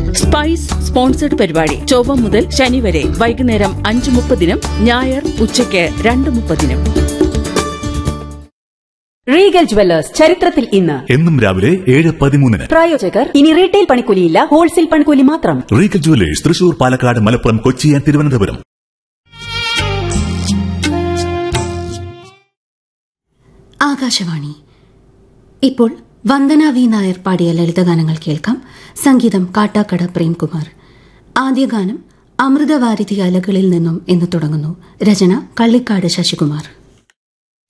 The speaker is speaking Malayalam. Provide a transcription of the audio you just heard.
സ്പൈസ് സ്പോൺസർഡ് പരിപാടി ചൊവ്വ മുതൽ ശനി വരെ വൈകുന്നേരം അഞ്ച് മുപ്പതിനും ഞായർ ഉച്ചയ്ക്ക് രണ്ട് മുപ്പതിനും റീഗൽ ജുവല്ലേഴ്സ് ചരിത്രത്തിൽ ഇന്ന് എന്നും രാവിലെ ഏഴ് പതിമൂന്നിന് പ്രായോജകർ ഇനി റീറ്റെയിൽ പണിക്കൂലിയില്ല ഹോൾസെയിൽ പണിക്കൂലി മാത്രം Regal Jewellers Thrissur Palakkad Malappuram Kochi and Thiruvananthapuram Akashvani ഇപ്പോൾ വന്ദന വി നായർ പാടിയ ലളിതഗാനങ്ങൾ കേൾക്കാം സംഗീതം കാട്ടാക്കട പ്രേംകുമാർ ആദ്യ ഗാനം അമൃതവാരിധി അലകളിൽ നിന്നും എന്ന് തുടങ്ങുന്നു രചന കള്ളിക്കാട് ശശികുമാർ